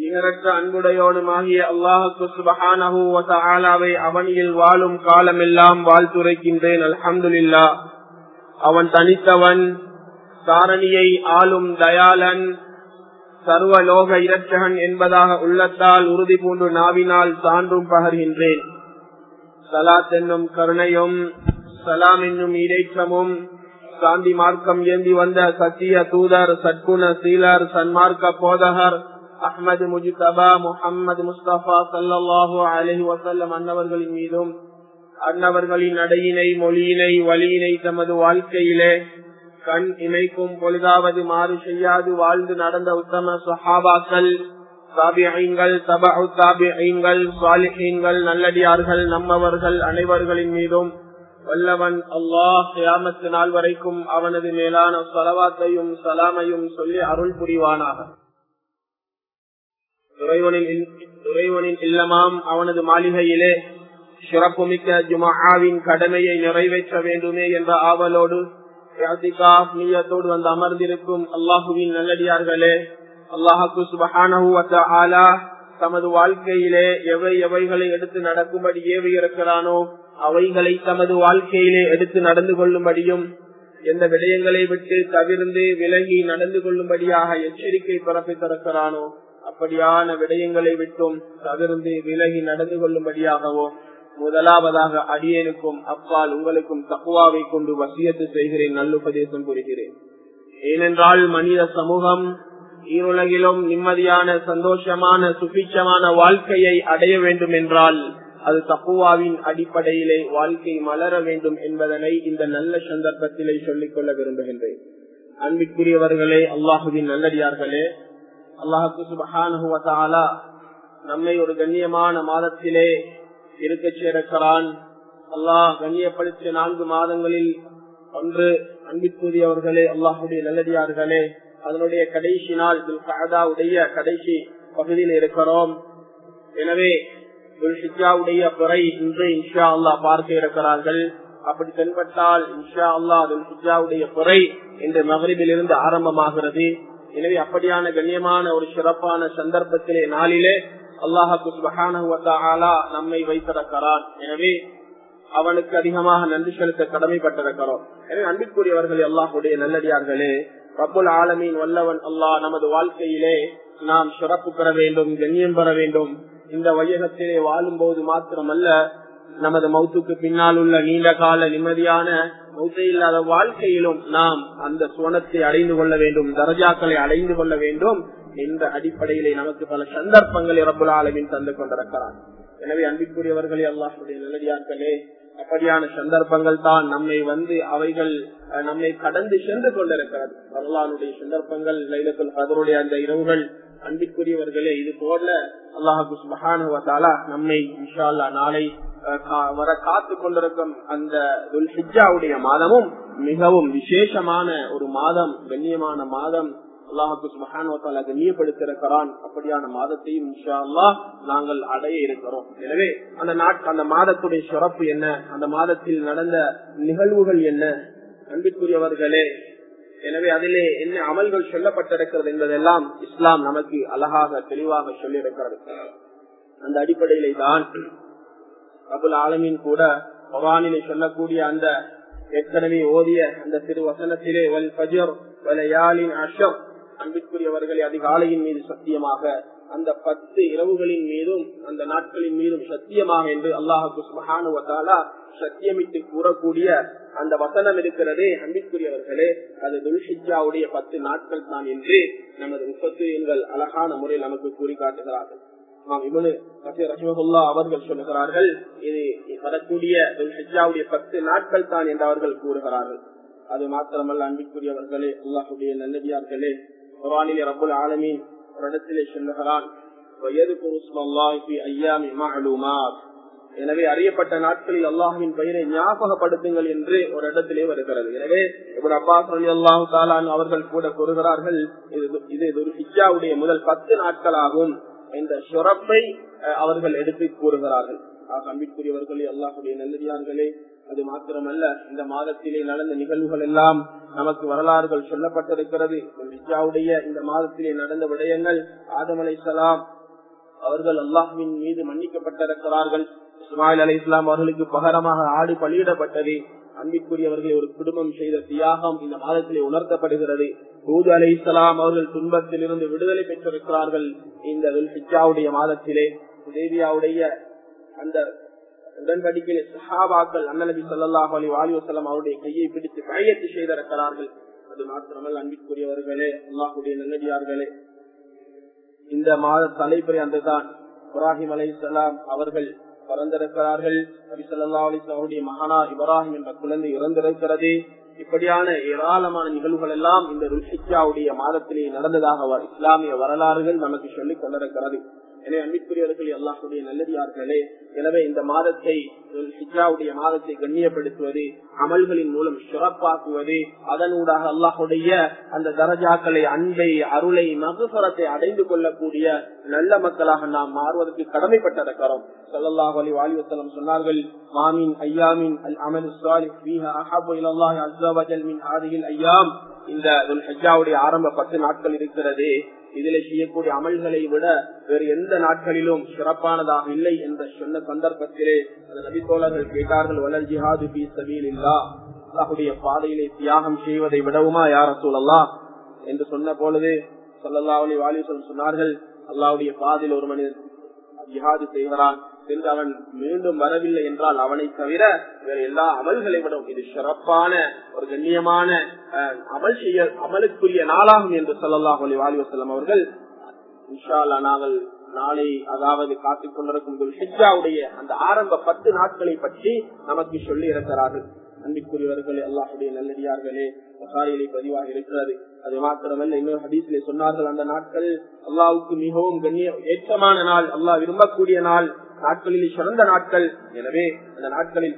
நிகரற்ற அன்புடையோனுமாகிய அல்லாஹுக்கு சுபஹானஹு வசஆலாவை அவனியில் வாழும் காலமெல்லாம் வாழ்த்துரைக்கின்றேன் அல்ஹம்துலில்லா அவன் தனித்தவன் சாரணியை ஆளும் தயாளன் சர்வலோக இரட்சகன் என்பதாக உள்ளத்தால் உறுதி பூண்டு நாவினால் சான்றும் பகர்கின்றேன் சலாத் என்னும் கருணையும் சலாம் என்னும் இடைற்றமும் சாந்தி மார்க்கம் ஏந்தி வந்த சத்திய தூதர் சட்குண சீலர் சன்மார்க்க போதகர் அஹமது முஜிதபா முகமது முஸ்தபா சல்லாஹூ அலஹி வசல்லம் அன்னவர்களின் மீதும் அன்னவர்களின் நடையினை மொழியினை வழியினை தமது வாழ்க்கையிலே கண் இமைக்கும் பொழுதாவது மாறு செய்யாது வாழ்ந்து நடந்த உத்தம சுஹாபாக்கள் தாபியங்கள் தபு தாபியங்கள் சாலிஹீன்கள் நல்லடியார்கள் நம்மவர்கள் அனைவர்களின் மீதும் வல்லவன் அல்லாஹ் கியாமத்து நாள் வரைக்கும் அவனது மேலான சலவாத்தையும் சலாமையும் சொல்லி அருள் புரிவானாக துறைவனின் இல்லமாம் அவனது மாளிகையிலே சிறப்புமிக்க ஜுமாவின் கடமையை நிறைவேற்ற வேண்டுமே என்ற ஆவலோடு நீயத்தோடு வந்து அமர்ந்திருக்கும் அல்லாஹுவின் நல்லடியார்களே அல்லாஹு சுபஹான தமது வாழ்க்கையிலே எவை எவைகளை எடுத்து நடக்கும்படி ஏவி இருக்கிறானோ அவைகளை தமது வாழ்க்கையிலே எடுத்து நடந்து கொள்ளும்படியும் எந்த விடயங்களை விட்டு தவிர்ந்து விலகி நடந்து கொள்ளும்படியாக எச்சரிக்கை பிறப்பித்திருக்கிறானோ அப்படியான விடயங்களை விட்டும் தவிர்ந்து விலகி நடந்து கொள்ளும்படியாகவோ முதலாவதாக அடியனுக்கும் அப்பால் உங்களுக்கும் தக்குவாவை கொண்டு வசியத்து செய்கிறேன் நல்லுபதேசம் புரிகிறேன் ஏனென்றால் மனித சமூகம் ஈருலகிலும் நிம்மதியான சந்தோஷமான சுபிச்சமான வாழ்க்கையை அடைய வேண்டும் என்றால் அது தப்புவாவின் அடிப்படையிலே வாழ்க்கை மலர வேண்டும் என்பதனை இந்த நல்ல சந்தர்ப்பத்திலே சொல்லிக் கொள்ள விரும்புகின்றேன் அன்பிற்குரியவர்களே அல்லாஹுவின் நல்லடியார்களே அல்லாஹுக்கு சுபஹானுவத்தாலா நம்மை ஒரு கண்ணியமான மாதத்திலே இருக்க சேர்க்கிறான் அல்லாஹ் கண்ணியப்படுத்திய நான்கு மாதங்களில் ஒன்று அன்பிற்குரியவர்களே அல்லாஹுடைய நல்லடியார்களே அதனுடைய கடைசி நாள் உடைய கடைசி பகுதியில் இருக்கிறோம் எனவே துல்ஷிஜாவுடைய பிறை இன்று இன்ஷா அல்லா பார்க்க இருக்கிறார்கள் அப்படி தென்பட்டால் இன்ஷா அல்லா துல்ஷிஜாவுடைய பிறை இன்று மகரிபில் இருந்து ஆரம்பமாகிறது எனவே அப்படியான கண்ணியமான ஒரு சிறப்பான சந்தர்ப்பத்திலே நாளிலே அல்லாஹு சுபஹானா நம்மை வைத்திருக்கிறான் எனவே அவனுக்கு அதிகமாக நன்றி செலுத்த கடமைப்பட்டிருக்கிறோம் எனவே அன்பிற்குரியவர்கள் அல்லாஹுடைய நல்லடியார்களே ரபுல் ஆலமீன் வல்லவன் அல்லாஹ் நமது வாழ்க்கையிலே நாம் சிறப்பு பெற வேண்டும் கண்ணியம் பெற வேண்டும் இந்த வையகத்திலே வாழும் போது மாத்திரமல்ல நமது மௌத்துக்கு பின்னால் உள்ள நீண்ட கால நிம்மதியான மௌத்தை இல்லாத வாழ்க்கையிலும் நாம் அந்த சுவனத்தை அடைந்து கொள்ள வேண்டும் தரஜாக்களை அடைந்து கொள்ள வேண்டும் என்ற அடிப்படையிலே நமக்கு பல சந்தர்ப்பங்களை ரபுல் ஆலமின் தந்து கொண்டிருக்கிறார் எனவே அன்பிற்குரியவர்களே அல்லாஹுடைய நல்லடியார்களே அப்படியான சந்தர்ப்பங்கள் தான் நம்மை வந்து அவைகள் நம்மை கடந்து சென்று கொண்டிருக்கிறது வரலாறுடைய சந்தர்ப்பங்கள் லைலத்துல் கதருடைய அந்த இரவுகள் அன்பிற்குரியவர்களே இது போல அல்லாஹு சுபஹானுவத்தாலா நம்மை இன்ஷால்லா நாளை வர காத்து கொண்டிருக்கும் அந்த துல்ஹிஜாவுடைய மாதமும் மிகவும் விசேஷமான ஒரு மாதம் கண்ணியமான மாதம் அல்லாஹுக்கு சுபஹானுவத்தாலா கண்ணியப்படுத்திருக்கிறான் அப்படியான மாதத்தையும் இன்ஷா அல்லா நாங்கள் அடைய இருக்கிறோம் எனவே அந்த நாட் அந்த மாதத்துடைய சிறப்பு என்ன அந்த மாதத்தில் நடந்த நிகழ்வுகள் என்ன அன்பிற்குரியவர்களே எனவே அதிலே என்ன அமல்கள் சொல்லப்பட்டிருக்கிறது என்பதெல்லாம் இஸ்லாம் நமக்கு அழகாக தெளிவாக சொல்லியிருக்கிறது அந்த அடிப்படையிலே தான் அபுல் ஆலமின் கூட பவானிலே சொல்லக்கூடிய அந்த ஏற்கனவே ஓதிய அந்த திரு வசனத்திலே வல் பஜர் வலையாலின் அஷம் அன்பிற்குரியவர்களை அதிகாலையின் மீது சத்தியமாக அந்த பத்து இரவுகளின் மீதும் அந்த நாட்களின் மீதும் சத்தியமாக என்று அல்லாஹு சுபஹானுவத்தாலா சத்தியமிட்டு கூறக்கூடிய அந்த வசனம் இருக்கிறதே அன்பிற்குரியவர்களே அது துல்ஷிஜாவுடைய பத்து நாட்கள் தான் என்று நமது முப்பத்து எண்கள் அழகான முறையில் நமக்கு கூறி காட்டுகிறார்கள் அவர்கள் சொல்லுகிறார்கள் இது வரக்கூடிய துல்ஷிஜாவுடைய பத்து நாட்கள் தான் என்று அவர்கள் கூறுகிறார்கள் அது மாத்திரமல்ல அன்பிற்குரியவர்களே அல்லாஹுடைய நல்லதியார்களே குரானிலே ரபுல் ஆலமீன் ஒரு இடத்திலே சொல்லுகிறான் எனவே அறியப்பட்ட நாட்களில் அல்லாஹுவின் பெயரை ஞாபகப்படுத்துங்கள் என்று ஒரு இடத்திலே வருகிறது எனவே இப்படி அப்பாஸ் அலி அல்லாஹு தாலான் அவர்கள் கூட கூறுகிறார்கள் இது ஒரு ஹிஜாவுடைய முதல் பத்து நாட்களாகும் இந்த சிறப்பை அவர்கள் எடுத்து கூறுகிறார்கள் அன்பிற்குரியவர்களே அல்லாஹுடைய நல்லடியார்களே அது மாத்திரமல்ல இந்த மாதத்திலே நடந்த நிகழ்வுகள் எல்லாம் நமக்கு வரலாறுகள் சொல்லப்பட்டிருக்கிறது இந்த மாதத்திலே நடந்த விடயங்கள் ஆதம் அலை சலாம் அவர்கள் அல்லாஹுவின் மீது மன்னிக்கப்பட்டிருக்கிறார்கள் இஸ்மாயில் அலி இஸ்லாம் அவர்களுக்கு பகரமாக ஆடு பலியிடப்பட்டது அன்பிற்குரியவர்களை ஒரு குடும்பம் செய்த தியாகம் இந்த மாதத்திலே உணர்த்தப்படுகிறது தூது அலி இஸ்லாம் அவர்கள் துன்பத்தில் இருந்து விடுதலை பெற்றிருக்கிறார்கள் இந்த ஹிஜாவுடைய மாதத்திலே தேவியாவுடைய அந்த உடன்படிக்கையிலே சஹாபாக்கள் அண்ணநபி சொல்லாஹ் அலி வாலி வசலம் அவருடைய கையை பிடித்து கையெழுத்து செய்திருக்கிறார்கள் அது மாத்திரமல்ல அன்பிற்குரியவர்களே அல்லாஹுடைய நல்லடியார்களே இந்த மாத தலைப்புரை அன்றுதான் இப்ராஹிம் அலை அவர்கள் பிறந்திருக்கிறார்கள் நபி சொல்லா அலிஸ்லாவுடைய மகானா இப்ராஹிம் என்ற குழந்தை இறந்திருக்கிறது இப்படியான ஏராளமான நிகழ்வுகள் எல்லாம் இந்த ருஷிச்சாவுடைய மாதத்திலே நடந்ததாக இஸ்லாமிய வரலாறுகள் நமக்கு சொல்லிக் கொண்டிருக்கிறது எனவே அன்பிற்குரியவர்கள் அல்லாஹுடைய நல்லடியார்களே எனவே இந்த மாதத்தை ஹிஜாவுடைய மாதத்தை கண்ணியப்படுத்துவது அமல்களின் மூலம் சிறப்பாக்குவது அதனூடாக அல்லாஹுடைய அந்த தரஜாக்களை அன்பை அருளை மகுசரத்தை அடைந்து கொள்ளக்கூடிய நல்ல மக்களாக நாம் மாறுவதற்கு கடமைப்பட்டிருக்கிறோம் சல்லாஹ் அலி வாலிவசலம் சொன்னார்கள் மாமின் ஐயாமின் அல் அமல் ஐயாம் இந்த ஹஜ்ஜாவுடைய ஆரம்ப பத்து நாட்கள் இருக்கிறது இதில் செய்யக்கூடிய அமல்களை விட வேறு எந்த நாட்களிலும் சிறப்பானதாக இல்லை என்ற சொன்ன சந்தர்ப்பத்திலே அந்த நபித்தோழர்கள் கேட்டார்கள் வளர் ஜிஹாது பி சபீல் இல்லா அல்லாஹுடைய பாதையிலே தியாகம் செய்வதை விடவுமா யார சூழல்லா என்று சொன்ன பொழுது சொல்லல்லா அலி வாலிசன் சொன்னார்கள் அல்லாவுடைய பாதையில் ஒரு மனிதன் ஜிஹாது செய்கிறான் என்று அவன் மீண்டும் வரவில்லை என்றால் அவனை தவிர வேற எல்லா அமல்களை விடும் இது சிறப்பான ஒரு கண்ணியமான அமல் செய்ய அமலுக்குரிய நாளாகும் என்று சொல்லல்லாஹ் அலி வாலி வசல்லம் அவர்கள் இன்ஷால்லா நாங்கள் நாளை அதாவது காத்துக் கொண்டிருக்கும் ஹிஜாவுடைய அந்த ஆரம்ப பத்து நாட்களை பற்றி நமக்கு சொல்லி இருக்கிறார்கள் அன்பிற்குரியவர்களே அல்லாஹுடைய நல்லடியார்களே பசாரியிலே பதிவாக இருக்கிறது அது மாத்திரமல்ல இன்னொரு ஹதீசிலே சொன்னார்கள் அந்த நாட்கள் அல்லாவுக்கு மிகவும் கண்ணிய ஏற்றமான நாள் அல்லாஹ் விரும்பக்கூடிய நாள் நாட்களில் சிறந்த நாட்கள் எனவே அந்த நாட்களில்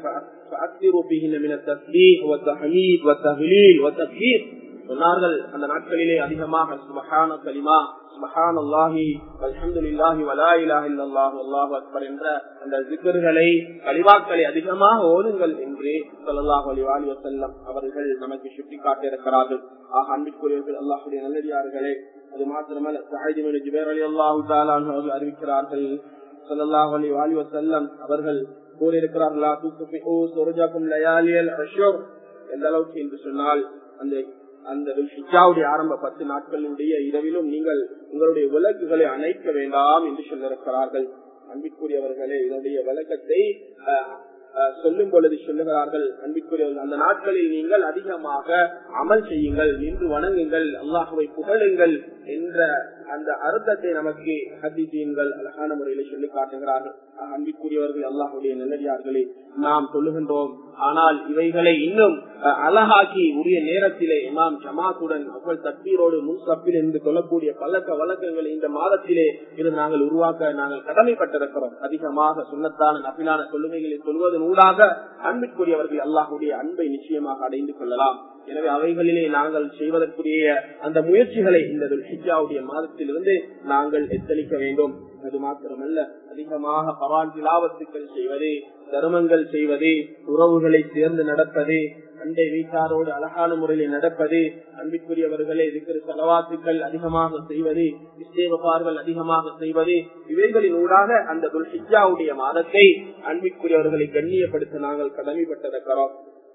சொன்னார்கள் அந்த நாட்களிலே அதிகமாக சுபஹான கலிமா சுபஹான் அல்லாஹி அல்ஹம்துலில்லாஹி வலா இலாஹ இல்லல்லாஹு அல்லாஹு அக்பர் என்ற அந்த ஜிக்கர்களை கலிவாக்களை அதிகமாக ஓதுங்கள் என்று ஸல்லல்லாஹு அலைஹி வஸல்லம் அவர்கள் நமக்கு சுட்டி காட்டியிருக்கிறார்கள் ஆக அன்பிற்குரியவர்கள் அல்லாஹ்வுடைய நல்லடியார்களே அது மாத்திரமல்ல சஹீத் இப்னு ஜுபைர் ரலியல்லாஹு தஆலா அவர்கள் அறிவிக்கிறார்கள் ஸல்லல்லாஹு அலைஹி வஸல்லம் அவர்கள் கூறியிருக்கிறார்களா துக்குஃபிஉ சுரஜாக்கும் லயாலியல் அஷ்ஹுர் எந்த அளவுக்கு என்று சொன்னால் அந்த அந்த ஹிஜாவுடைய ஆரம்ப பத்து நாட்களுடைய இரவிலும் நீங்கள் உங்களுடைய விளக்குகளை அணைக்க வேண்டாம் என்று சொல்லிருக்கிறார்கள் அன்பிற்குரியவர்களே இதனுடைய விளக்கத்தை சொல்லும் பொழுது சொல்லுகிறார்கள் அன்பிற்குரியவர்கள் அந்த நாட்களில் நீங்கள் அதிகமாக அமல் செய்யுங்கள் நின்று வணங்குங்கள் அல்லாஹுவை புகழுங்கள் என்ற அந்த அர்த்தத்தை நமக்கு ஹதிசீன்கள் அழகான முறையில சொல்லி காட்டுகிறார்கள் அன்பிற்குரியவர்கள் அல்லாஹுடைய நல்லடியார்களே நாம் சொல்லுகின்றோம் ஆனால் இவைகளை இன்னும் அழகாக்கி உரிய நேரத்திலே இமாம் ஜமாத்துடன் அவ்வள் தப்பீரோடு முன்சப்பில் இருந்து சொல்லக்கூடிய பழக்க வழக்கங்களை இந்த மாதத்திலே இருந்து நாங்கள் உருவாக்க நாங்கள் கடமைப்பட்டிருக்கிறோம் அதிகமாக சுண்ணத்தான நபிலான சொல்லுமைகளை சொல்வதன் ஊடாக அன்பிற்குரியவர்கள் அல்லாஹுடைய அன்பை நிச்சயமாக அடைந்து கொள்ளலாம் எனவே அவைகளிலே நாங்கள் செய்வதற்குரிய அந்த முயற்சிகளை இந்த ஹிஜாவுடைய மாதத்திலிருந்து நாங்கள் எத்தளிக்க வேண்டும் அது மாத்திரமல்ல அதிகமாக பவான் திலாவத்துக்கள் செய்வது தர்மங்கள் செய்வது உறவுகளை சேர்ந்து நடப்பது அண்டை வீட்டாரோடு அழகான முறையில் நடப்பது அன்பிற்குரியவர்களை இருக்கிற செலவாத்துக்கள் அதிகமாக செய்வது இஸ்தேவபார்கள் அதிகமாக செய்வது இவைகளின் ஊடாக அந்த துல்ஹிஜாவுடைய மாதத்தை அன்பிற்குரியவர்களை கண்ணியப்படுத்த நாங்கள் கடமைப்பட்டிருக்கிறோம்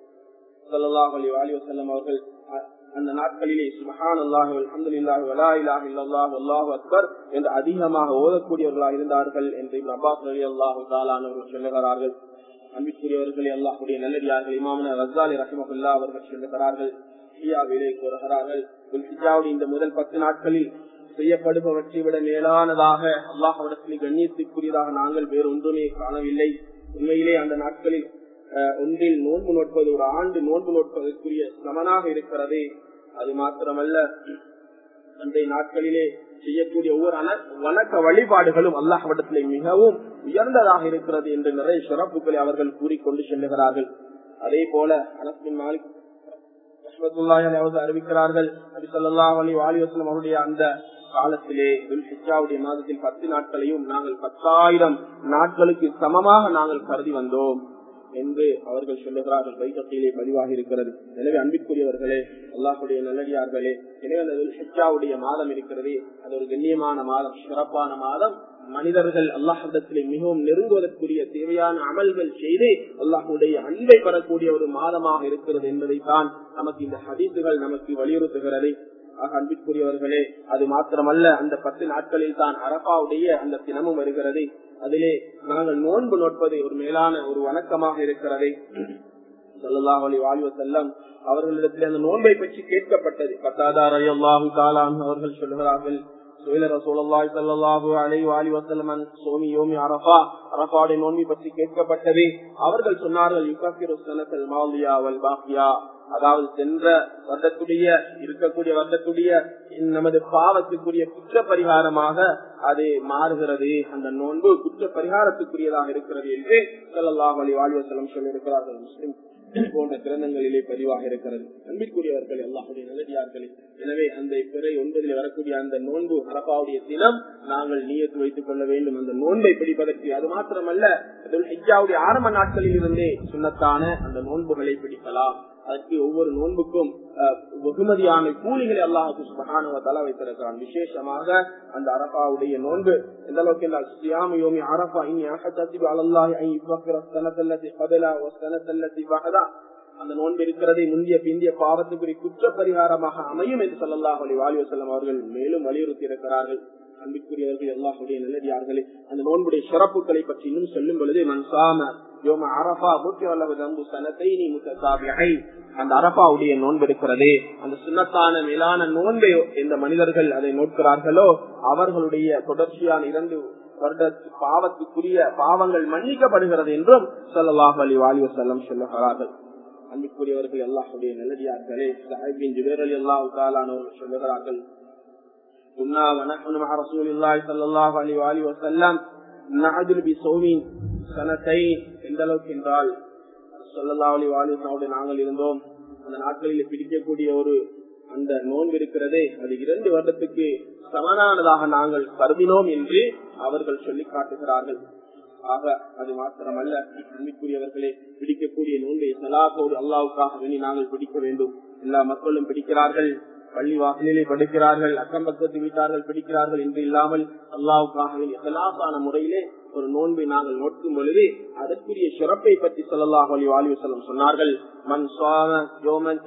அவர்கள் அந்த நாட்களிலே சுபஹான் அல்லாஹ் அலமதுல்லாஹ் வலா இலாஹ் இல்லல்லாஹ் அல்லாஹு அக்பர் என்று அதிகமாக ஓதக்கூடியவர்களாக இருந்தார்கள் என்று அப்பாஸ் அலி அல்லாஹு தாலானவர்கள் சொல்லுகிறார்கள் அன்பிற்குரியவர்களே அல்லாஹுடைய நல்லடியார்கள் இமாமன ரசாலி ரஹிமகுல்லா அவர்கள் சொல்லுகிறார்கள் ஷியாவிலே கூறுகிறார்கள் இந்த முதல் பத்து நாட்களில் செய்யப்படுபவற்றை விட மேலானதாக அல்லாஹிடத்தில் கண்ணியத்துக்குரியதாக நாங்கள் வேறு ஒன்றுமே காணவில்லை உண்மையிலே அந்த நாட்களில் ஒன்றில் நோன்பு நோட்பது ஒரு ஆண்டு நோன்பு நோட்பதற்குரிய சமனாக இருக்கிறது அது மாத்திரமல்ல அன்றைய நாட்களிலே செய்யக்கூடிய ஒவ்வொரு வணக்க வழிபாடுகளும் அல்லாஹ்விடத்திலே மிகவும் உயர்ந்ததாக இருக்கிறது என்று நிறைய சிறப்புகளை அவர்கள் கூறிக்கொண்டு செல்லுகிறார்கள் அதே போல அனஸ்பின் மாலிக் அறிவிக்கிறார்கள் நபி சொல்லாஹ் அலி வாலிவசலம் அவருடைய அந்த காலத்திலே துல்ஹிஜாவுடைய மாதத்தில் பத்து நாட்களையும் நாங்கள் பத்தாயிரம் நாட்களுக்கு சமமாக நாங்கள் கருதி வந்தோம் என்று அவர்கள் சொல்லுகிறார்கள் வைகத்திலே பதிவாக இருக்கிறது எனவே அன்பிற்குரியவர்களே அல்லாஹுடைய நல்லடியார்களே எனவே அந்த ஹிஜாவுடைய மாதம் இருக்கிறது அது ஒரு கண்ணியமான மாதம் சிறப்பான மாதம் மனிதர்கள் அல்லாஹிடத்திலே மிகவும் நெருங்குவதற்குரிய தேவையான அமல்கள் செய்து அல்லாஹுடைய அன்பை பெறக்கூடிய ஒரு மாதமாக இருக்கிறது என்பதைத்தான் நமக்கு இந்த ஹதீசுகள் நமக்கு வலியுறுத்துகிறது ஆக அன்பிற்குரியவர்களே அது மாத்திரமல்ல அந்த பத்து நாட்களில் தான் அரபாவுடைய அந்த தினமும் வருகிறது அதிலே நாங்கள் நோன்பு நோட்பது ஒரு மேலான ஒரு வணக்கமாக இருக்கிறது சொல்லலாம் அலி வாழ்வ செல்லம் அவர்களிடத்தில் அந்த நோன்பை பற்றி கேட்கப்பட்டது பத்தாதார் அல்லாஹு தாலான் அவர்கள் சொல்கிறார்கள் பற்றி கேட்கப்பட்டது அவர்கள் சொன்னார்கள் அதாவது சென்ற வருடத்துடைய இருக்கக்கூடிய வருடத்துடைய நமது பாவத்துக்குரிய குற்ற பரிகாரமாக அது மாறுகிறது அந்த நோன்பு குற்ற பரிகாரத்துக்குரியதாக இருக்கிறது என்று சொல்லலாம் அலி வாலிவசலம் சொல்லியிருக்கிறார்கள் முஸ்லிம் போன்ற கிரந்தங்களிலே பதிவாக இருக்கிறது அன்பிற்குரியவர்கள் எல்லாருடைய நல்லடியார்களே எனவே அந்த பிறை ஒன்பதில் வரக்கூடிய அந்த நோன்பு அரப்பாவுடைய தினம் நாங்கள் நீயத்து வைத்துக் கொள்ள வேண்டும் அந்த நோன்பை பிடிப்பதற்கு அது மாத்திரமல்ல ஹிஜாவுடைய ஆரம்ப நாட்களில் இருந்தே சுண்ணத்தான அந்த நோன்புகளை பிடிக்கலாம் அதற்கு ஒவ்வொரு நோன்புக்கும் வெகுமதியான கூலிகளை அல்லாஹு சுபகானுவத்தால வைத்திருக்கிறான் விசேஷமாக அந்த அரபாவுடைய நோன்பு எந்த அளவுக்கு என்றால் சியாம யோமி அரபா இனி அகத்திபு அலல்லாஹி ஐ இவ்வக்கிற சனத்தல்லதி கபலா ஒ சனத்தல்லதி பகதா அந்த நோன்பு இருக்கிறதை முந்திய பிந்திய பாவத்துக்குரிய குற்ற பரிகாரமாக அமையும் என்று சொல்லல்லாஹ் அலி வாலி வசல்லம் அவர்கள் மேலும் வலியுறுத்தி இருக்கிறார்கள் அன்பிற்குரியவர்கள் எல்லாருடைய நல்லடியார்களே அந்த நோன்புடைய சிறப்புகளை பற்றி இன்னும் சொல்லும் பொழுது மன்சாம யோம அரபா முக்கிய சனத்தை நீ முத்தாபியை அந்த அரபாவுடைய நோன்பு இருக்கிறதே அந்த சுண்ணத்தான மேலான நோன்பை எந்த மனிதர்கள் அதை நோட்கிறார்களோ அவர்களுடைய தொடர்ச்சியான இரண்டு வருட பாவத்துக்குரிய பாவங்கள் மன்னிக்கப்படுகிறது என்றும் சொல்லலாஹ் அலி வாலி வசல்லம் சொல்லுகிறார்கள் அன்புக்குரியவர்கள் எல்லாருடைய நல்லடியார்களே சாஹிபின் ஜுபேர் அலி அல்லாஹ் தாலானவர்கள் சொல்லுகிறார்கள் كنا ونحن مع رسول الله صلى الله عليه وآله وسلم نعدل بصوم سنتين எந்த அளவுக்கு என்றால் சொல்லல்லா அலி வாலிசாவுடைய நாங்கள் இருந்தோம் அந்த நாட்களில் பிடிக்கக்கூடிய ஒரு அந்த நோன்பு இருக்கிறதே அது இரண்டு வருடத்துக்கு சமனானதாக நாங்கள் கருதினோம் என்று அவர்கள் சொல்லி காட்டுகிறார்கள் ஆக அது மாத்திரமல்ல அன்பிற்குரியவர்களே பிடிக்கக்கூடிய நோன்பை சலாகோடு அல்லாவுக்காக வேண்டி நாங்கள் பிடிக்க வேண்டும் எல்லா மக்களும் பிடிக்கிறார்கள் பள்ளி வாசலிலே படிக்கிறார்கள் அக்கம் பக்கத்து வீட்டார்கள் பிடிக்கிறார்கள் என்று இல்லாமல் அல்லாவுக்காக எசலாசான முறையிலே ஒரு நோன்பை நாங்கள் நோக்கும் பொழுது அதற்குரிய சிறப்பை பற்றி சொல்லலாக அலி வாலிவசலம் சொன்னார்கள் மண் சுவாம யோமன்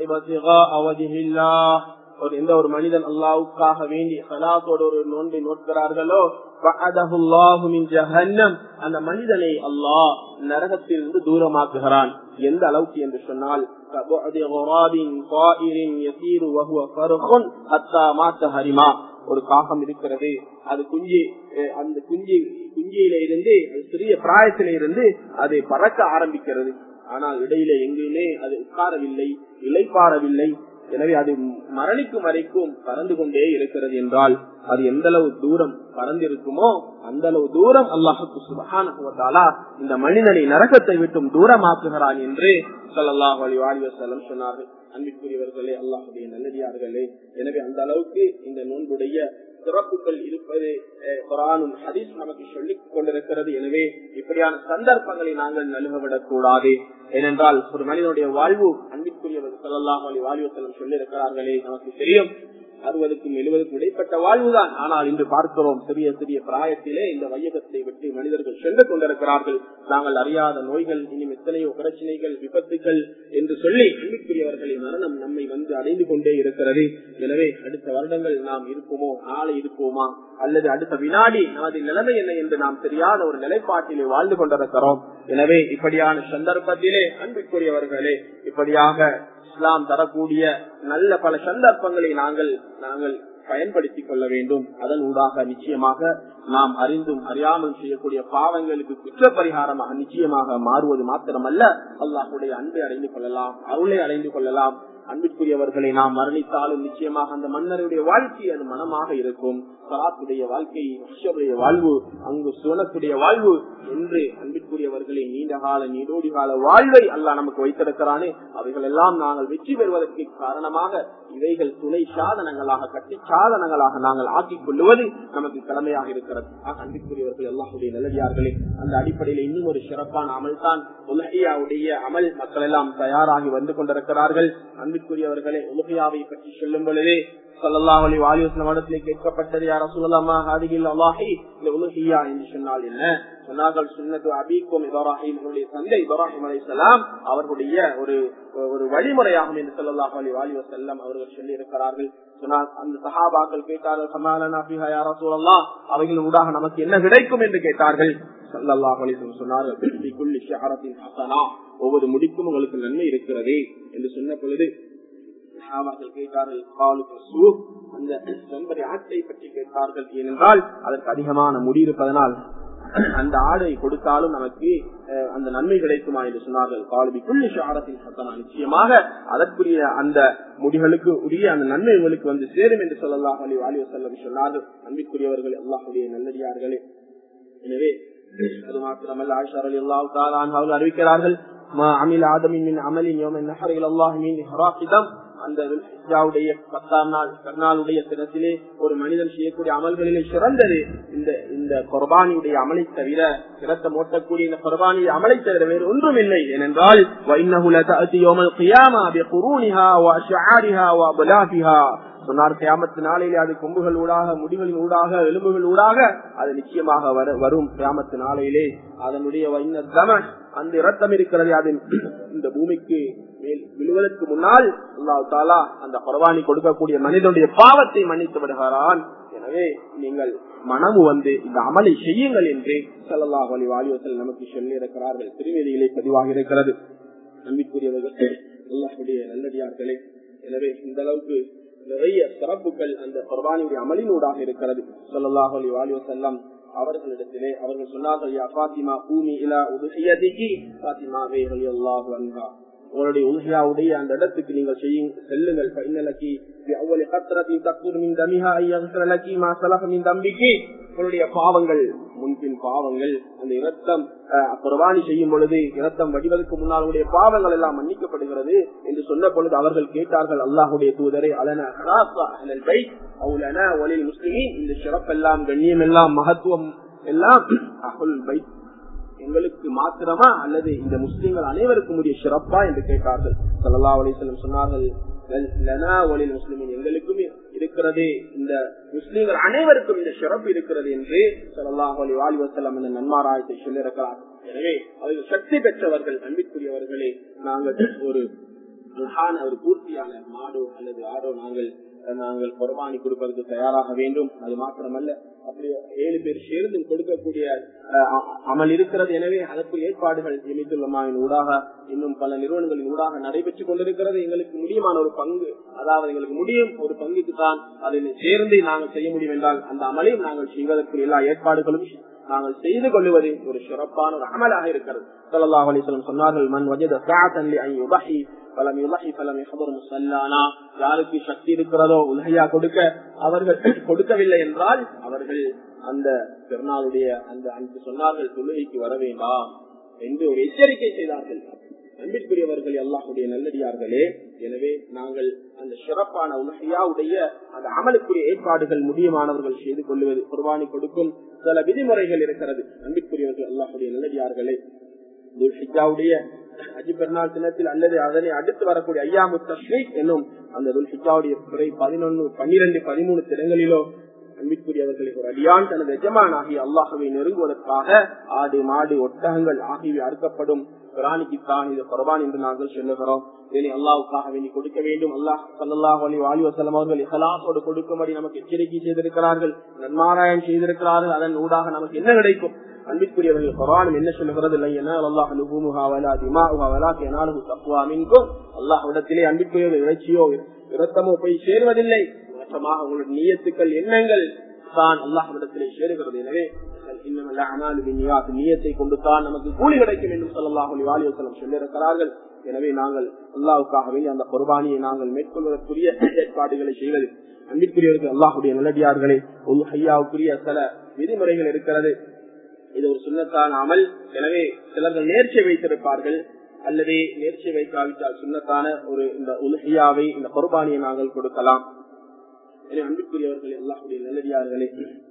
ஒரு எந்த ஒரு மனிதன் அல்லாவுக்காக வேண்டி சலாத்தோடு ஒரு நோன்பை நோட்கிறார்களோ அந்த மனிதனை அல்லாஹ் நரகத்திலிருந்து தூரமாக்குகிறான் எந்த அளவுக்கு என்று சொன்னால் ஒரு காகம் இருக்கிறது அது குஞ்சு அந்த குஞ்சு குஞ்சியில இருந்து சிறிய பிராயத்தில இருந்து அது பறக்க ஆரம்பிக்கிறது ஆனால் இடையில எங்குமே அது உட்காரவில்லை இலைப்பாறவில்லை எனவே அது மரணிக்கும் வரைக்கும் பறந்து கொண்டே இருக்கிறது என்றால் அது எந்த அளவு தூரம் பறந்திருக்குமோ அந்த அளவு தூரம் அல்லாஹுக்கு சுபகானா இந்த மனிதனை நரகத்தை விட்டும் தூரமாக்குகிறான் என்று சொல்லல்லாஹ் அலி வாலிவசலம் சொன்னார்கள் அன்பிற்குரியவர்களே அல்லாஹுடைய நல்லடியார்களே எனவே அந்த அளவுக்கு இந்த நோன்புடைய சிறப்புகள் இருப்பது குரானும் ஹதீஸ் நமக்கு சொல்லிக் கொண்டிருக்கிறது எனவே இப்படியான சந்தர்ப்பங்களை நாங்கள் நழுகவிடக் கூடாது ஏனென்றால் ஒரு மனிதனுடைய வாழ்வு அன்பிற்குரியவர் சொல்லலாம் அலி வாலிவசலம் சொல்லியிருக்கிறார்களே நமக்கு தெரியும் அறுபதுக்கும் எழுபதுக்கும் இடைப்பட்ட வாழ்வுதான் ஆனால் இன்று பார்க்கிறோம் சிறிய சிறிய பிராயத்திலே இந்த வையகத்தை விட்டு மனிதர்கள் சென்று கொண்டிருக்கிறார்கள் நாங்கள் அறியாத நோய்கள் இனியும் எத்தனையோ பிரச்சனைகள் விபத்துகள் என்று சொல்லி அன்பிற்குரியவர்களின் மரணம் நம்மை வந்து அடைந்து கொண்டே இருக்கிறது எனவே அடுத்த வருடங்கள் நாம் இருப்போமோ நாளை இருப்போமா அல்லது அடுத்த வினாடி நமது நிலைமை என்ன என்று நாம் தெரியாத ஒரு நிலைப்பாட்டிலே வாழ்ந்து கொண்டிருக்கிறோம் எனவே இப்படியான சந்தர்ப்பத்திலே அன்பிற்குரியவர்களே இப்படியாக இஸ்லாம் தரக்கூடிய நல்ல பல சந்தர்ப்பங்களை நாங்கள் நாங்கள் பயன்படுத்திக் கொள்ள வேண்டும் அதன் ஊடாக நிச்சயமாக நாம் அறிந்தும் அறியாமல் செய்யக்கூடிய பாவங்களுக்கு குற்ற பரிகாரமாக நிச்சயமாக மாறுவது மாத்திரமல்ல அல்லாஹுடைய அன்பை அடைந்து கொள்ளலாம் அருளை அடைந்து கொள்ளலாம் அன்பிற்குரியவர்களை நாம் மரணித்தாலும் நிச்சயமாக அந்த மன்னருடைய வாழ்க்கை அது மனமாக இருக்கும் சலாத்துடைய வாழ்க்கை அஷருடைய வாழ்வு அங்கு சுவனத்துடைய வாழ்வு என்று அன்பிற்குரியவர்களை நீண்ட கால நீடோடி கால வாழ்வை அல்ல நமக்கு வைத்திருக்கிறானே அவைகள் எல்லாம் நாங்கள் வெற்றி பெறுவதற்கு காரணமாக இவைகள் துணை சாதனங்களாக கட்டி சாதனங்களாக நாங்கள் ஆக்கிக் கொள்ளுவது நமக்கு கடமையாக இருக்கிறது அன்பிற்குரியவர்கள் எல்லாருடைய நிலவியார்களே அந்த அடிப்படையில் இன்னும் ஒரு சிறப்பான அமல் தான் உலகியாவுடைய அமல் மக்கள் எல்லாம் தயாராகி வந்து கொண்டிருக்கிறார்கள் அன்பிற்குரியவர்களே உலகியாவை பற்றி சொல்லும் பொழுதே சல்லாஹ் அலி வாலிவசலம் இடத்திலே கேட்கப்பட்டது யார சொல்லலாமா ஹாதிகில் அல்லாஹி இந்த உலுஹியா என்று சொன்னால் என்ன சொன்னார்கள் சுன்னத்து அபீக்கும் இப்ராஹிம் அவருடைய தந்தை இப்ராஹிம் அலைசலாம் அவர்களுடைய ஒரு ஒரு வழிமுறையாகும் என்று சொல்லலாம் அலி வாலி வசல்லம் அவர்கள் சொல்லி இருக்கிறார்கள் சொன்னால் அந்த சஹாபாக்கள் கேட்டார்கள் சமாலனா ஃபிஹா யா ரசூலல்லாஹ் அவைகளின் ஊடாக நமக்கு என்ன கிடைக்கும் என்று கேட்டார்கள் ஸல்லல்லாஹு அலைஹி வஸல்லம் சொன்னார்கள் "ஃபி குல்லி ஷஹரத்தின் ஹஸனா." ஒவ்வொரு முடிக்கும் உங்களுக்கு நன்மை இருக்கிறதே என்று சொன்ன பொழுது சஹாபாக்கள் கேட்டார்கள் "காலு ஃபஸூஹ்." அந்த செம்பரி ஆட்டை பற்றி கேட்டார்கள் ஏனென்றால் அதற்கு அதிகமான முடி இருப்பதனால் அந்த ஆடை கொடுத்தாலும் நமக்கு அஹ், அந்த நன்மை கிடைக்குமா என்று சொன்னார்கள் காலுபி குள்ளி ஷாரத்தின் சத்தனா நிச்சயமாக அதற்குரிய அந்த முடிகளுக்கு உரிய அந்த நன்மை உங்களுக்கு வந்து சேரும் என்று சொல்லலாம் அலி வாலி வசல்லம் சொன்னார்கள் அன்பிற்குரியவர்கள் அல்லாஹுடைய நல்லடியார்களே எனவே அது மாத்திரமல்ல ஆயிஷா அலி அல்லாஹ் அவர்கள் அறிவிக்கிறார்கள் "மா அமில் ஆதமின் மின் அமலின் யோமன் நஹரில் அல்லாஹ் மீன் இஹ்ராஃபிதம்." அந்த துல்ஹிஜ்ஜாவுடைய பத்தாம் நாள் கர்நாளுடைய தினத்திலே ஒரு மனிதன் செய்யக்கூடிய அமல்களிலே சிறந்தது இந்த இந்த குர்பானியுடைய அமலை தவிர சிறத்த ஓட்டக்கூடிய இந்த குர்பானிய அமலை தவிர வேறு ஒன்றும் இல்லை ஏனென்றால் وَإِنَّهُ لَتَأْتِي يَوْمَ الْقِيَامَةِ بِقُرُونِهَا وَأَشْعَارِهَا وَأَبْلَافِهَا சொன்னார் கியாமத்து நாளிலே அது கொம்புகள் ஊடாக முடிகளின் ஊடாக எலும்புகள் ஊடாக அது நிச்சயமாக வர- வரும் கியாமத்து நாளையிலே அதனுடைய வைன தம அந்த இரத்தம் இருக்கிறது அது இந்த பூமிக்கு மேல் விழுவதற்கு முன்னால் அல்லாஹ் தாலா அந்த குர்பானி கொடுக்கக்கூடிய மனிதனுடைய பாவத்தை மன்னித்து விடுகிறான் எனவே நீங்கள் மனமு வந்து இந்த அமலை செய்யுங்கள் என்று ஸல்லல்லாஹு அலைஹி வாலிவசல் நமக்கு சொல்லி இருக்கிறார்கள் திருமதியிலே பதிவாக இருக்கிறது நம்பிக்குரியவர்கள் அல்லாஹுடைய நல்லடியார்களே எனவே இந்த அளவுக்கு நிறைய சிறப்புகள் அந்த குர்பானியுடைய அமலினூடாக இருக்கிறது ஸல்லல்லாஹு அலைஹி வாலிவசல்லம் அவர்களிடத்திலே அவர்கள் சொன்னார்கள் யா ஃபாத்திமா கூனி இலா உதுஹியதிகி ஃபாத்திமாவே ரலியல்லாஹு அன்ஹா உங்களுடைய உல்ஹியாவுடைய அந்த இடத்துக்கு நீங்கள் செய்யும் செல்லுங்கள் ஃபைனலக்கி அவ்வளவு கத்திரத்தி தக்கூர் மின் தமிஹா ஐயலக்கி மா சலஃப மின் தம்பிக்கு உங்களுடைய பாவங்கள் முன்பின் பாவங்கள் அந்த இரத்தம் அஹ், குர்பானி செய்யும் பொழுது இரத்தம் வடிவதற்கு முன்னால் உங்களுடைய பாவங்கள் எல்லாம் மன்னிக்கப்படுகிறது என்று சொன்ன பொழுது அவர்கள் கேட்டார்கள் அல்லாஹுடைய தூதரை அலன ஹராசா அலல் பைத் அவுலன ஒலில் முஸ்லிமின் இந்த சிறப்பெல்லாம் கண்ணியம் எல்லாம் மகத்துவம் எல்லாம் அகுல் பைத் எங்களுக்கு மாத்திரமா அல்லது இந்த முஸ்லிம்கள் அனைவருக்கும் உரிய சிறப்பா என்று கேட்டார்கள் சல்லா அலிஸ்லம் சொன்னார்கள் "லல்- லனா வலில் முஸ்லிமின் எங்களுக்கும் இருக்கிறது இந்த முஸ்லிம்கள் அனைவருக்கும் இந்த சிறப்பு இருக்கிறது என்று சல்லாஹ் அலி வாலி வசலம் இந்த நன்மாராயத்தை சொல்லியிருக்கிறார் எனவே அவர்கள் சக்தி பெற்றவர்கள் அன்பிற்குரியவர்களே நாங்கள் ஒரு அழகான ஒரு பூர்த்தியான மாடோ அல்லது ஆடோ நாங்கள் நாங்கள் குர்பானி கொடுப்பதற்கு தயாராக வேண்டும் அது மாத்திரமல்ல அப்படி ஏழு பேர் சேர்ந்து கொடுக்கக்கூடிய அஹ், அ- அமல் இருக்கிறது எனவே அதற்கு ஏற்பாடுகள் எமித்துள்ளமாவின் ஊடாக இன்னும் பல நிறுவனங்களின் ஊடாக நடைபெற்றுக் கொண்டிருக்கிறது எங்களுக்கு முடியுமான ஒரு பங்கு அதாவது எங்களுக்கு முடியும் ஒரு பங்குக்கு தான் அதில் சேர்ந்து நாங்கள் செய்ய முடியும் என்றால் அந்த அமலையும் நாங்கள் செய்வதற்கு எல்லா ஏற்பாடுகளும் நாங்கள் செய்து கொள்வது ஒரு சிறப்பான ஒரு அமலாக இருக்கிறது ஸல்லல்லாஹு அலைஹி வஸல்லம் சொன்னார்கள் மன் வஜத ஸாஅத்தன் லி அன் யுபஹி ஃபலம் யுபஹி ஃபலம் யஹ்தர் முஸல்லானா யாருக்கு சக்தி இருக்கிறதோ உலகையா கொடுக்க அவர்கள் கொடுக்கவில்லை என்றால் அவர்கள் அந்த பெருநாளுடைய அந்த அன்று சொன்னார்கள் தொழுகைக்கு வர வேண்டாம் என்று ஒரு எச்சரிக்கை செய்தார்கள் அன்பிற்குரியவர்கள் அல்லாஹுடைய நல்லடியார்களே எனவே நாங்கள் அந்த சிறப்பான உலகையாவுடைய அந்த அமலுக்குரிய ஏற்பாடுகள் முடியுமானவர்கள் செய்து கொள்வது குர்பானி கொடுக்கும் சில விதிமுறைகள் இருக்கிறது அன்பிற்குரியவர்கள் அல்லாஹுடைய நல்லடியார்களே துல்ஹிஜாவுடைய அஜி பெருநாள் தினத்தில் அல்லது அதனை அடுத்து வரக்கூடிய ஐயாமு தஸ்ரீக் என்னும் அந்த துல்ஹிஜாவுடைய பிறை பதினொன்னு பன்னிரண்டு பதிமூணு தினங்களிலோ அன்பிற்குரியவர்களை ஒரு அடியான் தனது எஜமான் ஆகிய அல்லாஹவை நெருங்குவதற்காக ஆடு மாடு ஒட்டகங்கள் ஆகியவை அறுக்கப்படும் பிராணிக்குத்தான் இது குர்பான் என்று நாங்கள் சொல்லுகிறோம் இதனை அல்லாவுக்காக வேண்டி கொடுக்க வேண்டும் அல்லாஹ் சல்லாஹ் அலி வாலி வசலம் அவர்கள் இஹலாசோடு கொடுக்கும்படி நமக்கு எச்சரிக்கை செய்திருக்கிறார்கள் நன்மாராயம் செய்திருக்கிறார்கள் அதன் ஊடாக நமக்கு என்ன கிடைக்கும் அன்பிற்குரியவர்கள் குரானும் என்ன சொல்லுகிறது இல்லை என அல்லாஹ் லுபுமுகாவலா திமாவுகாவலா எனாலும் தப்புவா மீன்கும் அல்லாஹ் இடத்திலே அன்பிற்குரிய இறைச்சியோ இரத்தமோ போய் சேருவதில்லை மோசமாக உங்களுடைய நியத்துக்கள் எண்ணங்கள் தான் அல்லாஹ்விடத்திலே சேருகிறது எனவே இன்னமல்ல அனாலு பின்னியாத் நியத்தை கொண்டு தான் நமக்கு கூலி கிடைக்கும் என்று சொல்லல்லாஹ் அலி வாலி வசலம் சொல்லியிருக்கிறார்கள் எனவே நாங்கள் அல்லாவுக்காகவே அந்த குர்பானியை நாங்கள் மேற்கொள்வதற்குரிய ஏற்பாடுகளை செய்வது அன்பிற்குரியவர்கள் அல்லாஹுடைய நல்லடியார்களே ஒரு ஐயாவுக்குரிய சில விதிமுறைகள் இருக்கிறது இது ஒரு சுண்ணத்தான் அமல் எனவே சிலர்கள் நேர்ச்சி வைத்திருப்பார்கள் அல்லது நேர்ச்சி வைக்காவிட்டால் சுண்ணத்தான ஒரு இந்த உலகியாவை இந்த குர்பானியை நாங்கள் கொடுக்கலாம் எனவே அன்புக்குரியவர்கள் எல்லாருடைய நல்லடியார்களே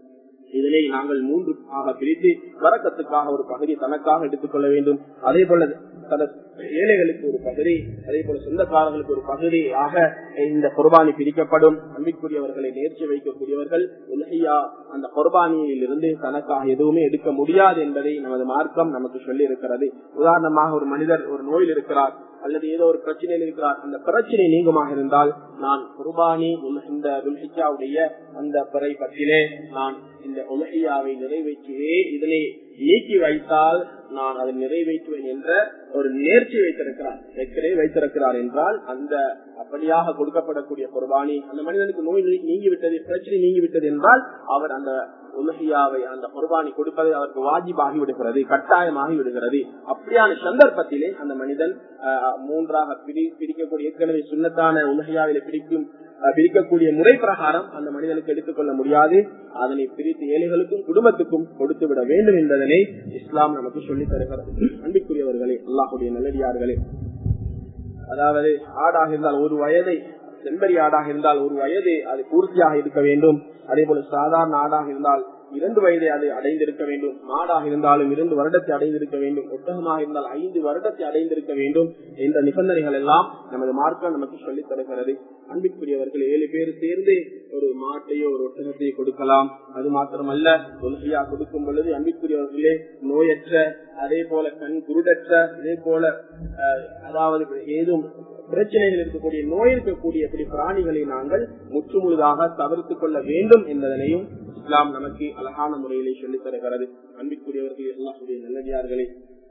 இதனை நாங்கள் மூன்று ஆக பிரித்து வரக்கத்துக்காக ஒரு பகுதி தனக்காக எடுத்துக்கொள்ள வேண்டும் அதே போல தன ஏழைகளுக்கு ஒரு பகுதி அதே போல சொந்தக்காரர்களுக்கு ஒரு பகுதியாக இந்த குர்பானி பிரிக்கப்படும் அன்பிற்குரியவர்களை நேர்ச்சி வைக்கக்கூடியவர்கள் உலகையா அந்த குர்பானியில் இருந்து தனக்காக எதுவுமே எடுக்க முடியாது என்பதை நமது மார்க்கம் நமக்கு சொல்லி இருக்கிறது உதாரணமாக ஒரு மனிதர் ஒரு நோயில் இருக்கிறார் அல்லது ஏதோ ஒரு பிரச்சனையில் இருக்கிறார் அந்த பிரச்சனை நீங்கமாக இருந்தால் நான் குர்பானி இந்த துல்ஹிஜாவுடைய அந்த பிறை பற்றிலே நான் இந்த உலகையாவை நிறைவேற்றியே இதனை நீக்கி வைத்தால் நான் அதை நிறைவேற்றுவேன் என்ற ஒரு நேர்ச்சி வைத்திருக்கிறார் ஏற்கனவே வைத்திருக்கிறார் என்றால் அந்த அப்படியாக கொடுக்கப்படக்கூடிய குர்பானி அந்த மனிதனுக்கு நோய் நீங்கிவிட்டது பிரச்சனை நீங்கிவிட்டது என்றால் அவர் அந்த உலகியாவை அந்த குர்பானி கொடுப்பதை அவருக்கு வாஜிபாகி விடுகிறது கட்டாயமாகி விடுகிறது அப்படியான சந்தர்ப்பத்திலே அந்த மனிதன் மூன்றாக பிரி பிரிக்கக்கூடிய ஏற்கனவே சுண்ணத்தான உலகியாவில பிரிக்கும் பிரிக்கக்கூடிய முறை பிரகாரம் அந்த மனிதனுக்கு எடுத்துக்கொள்ள முடியாது அதனை பிரித்து ஏழைகளுக்கும் குடும்பத்துக்கும் கொடுத்து விட வேண்டும் என்பதனை இஸ்லாம் நமக்கு சொல்லித் தருகிறது அன்பிற்குரியவர்களே அல்லாஹுடைய நல்லடியார்களே அதாவது ஆடாக இருந்தால் ஒரு வயதை செம்பரி ஆடாக இருந்தால் ஒரு வயது அது பூர்த்தியாக இருக்க வேண்டும் அதே போல சாதாரண ஆடாக இருந்தால் இரண்டு வயதை அது அடைந்திருக்க வேண்டும் மாடாக இருந்தாலும் இரண்டு வருடத்தை அடைந்திருக்க வேண்டும் ஒட்டகமாக இருந்தால் ஐந்து வருடத்தை அடைந்திருக்க வேண்டும் என்ற நிபந்தனைகள் எல்லாம் நமது மார்க்கம் நமக்கு சொல்லித் தருகிறது அன்பிற்குரியவர்கள் ஏழு பேர் சேர்ந்து ஒரு மாட்டையோ ஒரு ஒட்டகத்தையோ கொடுக்கலாம் அது மாத்திரமல்ல தொல்கையா கொடுக்கும் பொழுது அன்பிற்குரியவர்களே நோயற்ற அதே போல கண் குருடற்ற இதே போல அதாவது ஏதும் பிரச்சனைகள் இருக்கக்கூடிய நோய் இருக்கக்கூடிய இப்படி பிராணிகளை நாங்கள் முற்று முழுதாக தவிர்த்துக் கொள்ள வேண்டும் என்பதனையும் இஸ்லாம் நமக்கு அழகான முறையிலே சொல்லித் தருகிறது அன்பிற்குரியவர்கள் எல்லாருடைய நல்லடியார்களே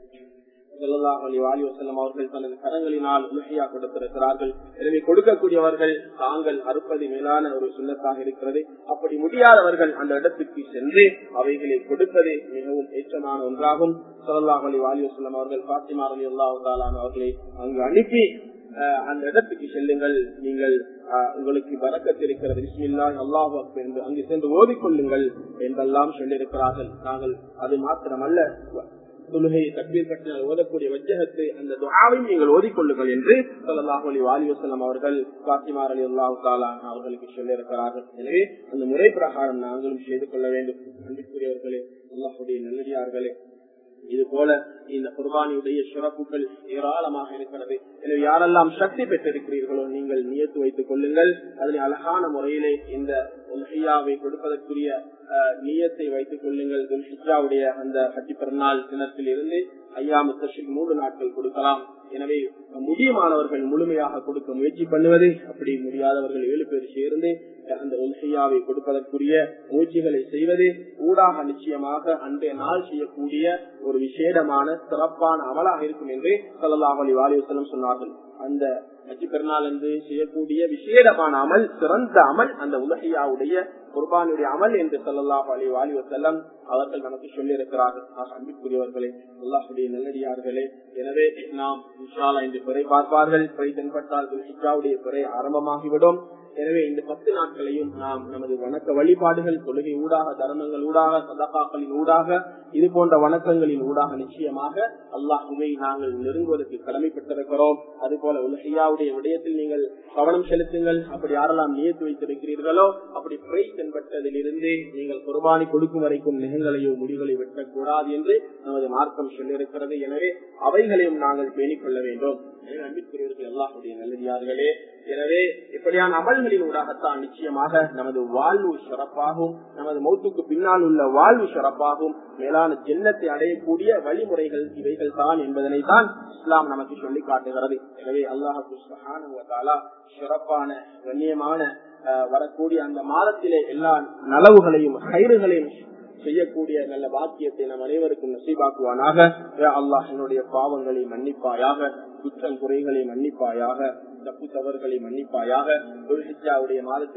அவர்கள் தனது கரங்களினால் உலகையா கொடுத்திருக்கிறார்கள் எனவே கொடுக்கக்கூடியவர்கள் தாங்கள் அறுப்பது மேலான ஒரு சுண்ணத்தாக இருக்கிறது அப்படி முடியாதவர்கள் அந்த இடத்துக்கு சென்று அவைகளை கொடுப்பது மிகவும் ஏற்றமான ஒன்றாகும் சொல்லல்லாஹ் அலி வாலிவசல்லம் அவர்கள் பாத்திமா அலி அல்லாஹாலான அவர்களை அங்கு அனுப்பி அந்த இடத்துக்கு செல்லுங்கள் நீங்கள் உங்களுக்கு வரக்கத்திருக்கிறது விஸ்மில்லா அல்லாஹ் என்று அங்கு சென்று ஓதிக்கொள்ளுங்கள் என்றெல்லாம் சொல்லியிருக்கிறார்கள் நாங்கள் அது மாத்திரமல்ல தொழுகையை தக்பீர் கட்டினால் ஓதக்கூடிய வஜ்ஜகத்தை அந்த துவாவையும் நீங்கள் ஓதிக்கொள்ளுங்கள் என்று சொல்லலாஹ் அலி வாலிவசலம் அவர்கள் பாத்திமார் அலி அல்லாஹு தாலான் அவர்களுக்கு சொல்லியிருக்கிறார்கள் எனவே அந்த முறை பிரகாரம் நாங்களும் செய்து கொள்ள வேண்டும் அன்பிற்குரியவர்களே அல்லாஹுடைய நல்லடியார்களே இது போல இந்த குர்பானியுடைய சிறப்புகள் ஏராளமாக இருக்கிறது எனவே யாரெல்லாம் சக்தி பெற்றிருக்கிறீர்களோ நீங்கள் நியத்து வைத்துக் கொள்ளுங்கள் அதனை அழகான முறையிலே இந்த உலகையாவை கொடுப்பதற்குரிய நீயத்தை வைத்துக் கொள்ளுங்கள் துல்ஹிஜாவுடைய அந்த ஹஜ்ஜி பிறநாள் தினத்தில் இருந்து ஐயா முத்தஷிக் மூன்று நாட்கள் கொடுக்கலாம் எனவே முடியுமானவர்கள் முழுமையாக கொடுக்க முயற்சி பண்ணுவது அப்படி முடியாதவர்கள் ஏழு பேர் சேர்ந்து அந்த உல்ஹையாவை கொடுப்பதற்குரிய முயற்சிகளை செய்வது ஊடாக நிச்சயமாக அன்றைய நாள் செய்யக்கூடிய ஒரு விசேடமான சிறப்பான அமலாக இருக்கும் என்று சல்லாஹ் அலி வாலிவசலம் சொன்னார்கள் அந்த அஜி பெருநாள் என்று செய்யக்கூடிய விசேடமான அமல் சிறந்த அமல் அந்த உலகையாவுடைய குர்பானுடைய அமல் என்று சொல்லலாம் அலி வாலி வசல்லம் அவர்கள் நமக்கு சொல்லி இருக்கிறார்கள் அன்பிற்குரியவர்களே அல்லாஹுடைய நல்லடியார்களே எனவே நாம் விஷாலா என்று குறை பார்ப்பார்கள் குறை தென்பட்டால் துல்ஹிஜாவுடைய குறை ஆரம்பமாகிவிடும் எனவே இந்த பத்து நாட்களையும் நாம் நமது வணக்க வழிபாடுகள் தொழுகை ஊடாக தர்மங்கள் ஊடாக சதகாக்களின் ஊடாக இது போன்ற வணக்கங்களின் ஊடாக நிச்சயமாக அல்லாஹுவை நாங்கள் நெருங்குவதற்கு கடமைப்பட்டிருக்கிறோம் அதுபோல உலகையாவுடைய விடயத்தில் நீங்கள் கவனம் செலுத்துங்கள் அப்படி யாரெல்லாம் நியத்து வைத்திருக்கிறீர்களோ அப்படி பிறை தென்பட்டதிலிருந்து நீங்கள் குர்பானி கொடுக்கும் வரைக்கும் நிகங்களையோ முடிகளை வெட்டக்கூடாது என்று நமது மார்க்கம் சொல்லியிருக்கிறது எனவே அவைகளையும் நாங்கள் பேணிக் கொள்ள வேண்டும் எனவே அன்பிற்குரியவர்கள் எல்லாருடைய நல்லதார்களே எனவே இப்படியான அமல்களின் ஊடாகத்தான் நிச்சயமாக நமது வாழ்வு சிறப்பாகும் நமது மௌத்துக்கு பின்னால் உள்ள வாழ்வு சிறப்பாகும் மேலான ஜென்னத்தை அடையக்கூடிய வழிமுறைகள் இவைகள் தான் என்பதனை தான் இஸ்லாம் நமக்கு சொல்லி காட்டுகிறது எனவே அல்லாஹு சிறப்பான கண்ணியமான வரக்கூடிய அந்த மாதத்திலே எல்லா நலவுகளையும் கயிறுகளையும் செய்யக்கூடிய நல்ல பாக்கியத்தை நம் அனைவருக்கும் நசீபாக்குவானாக அல்லாஹ் என்னுடைய பாவங்களை மன்னிப்பாயாக குற்றம் குறைகளை மன்னிப்பாயாக தப்பு தவறுகளை மன்னிப்பாயாக மாதத்தில்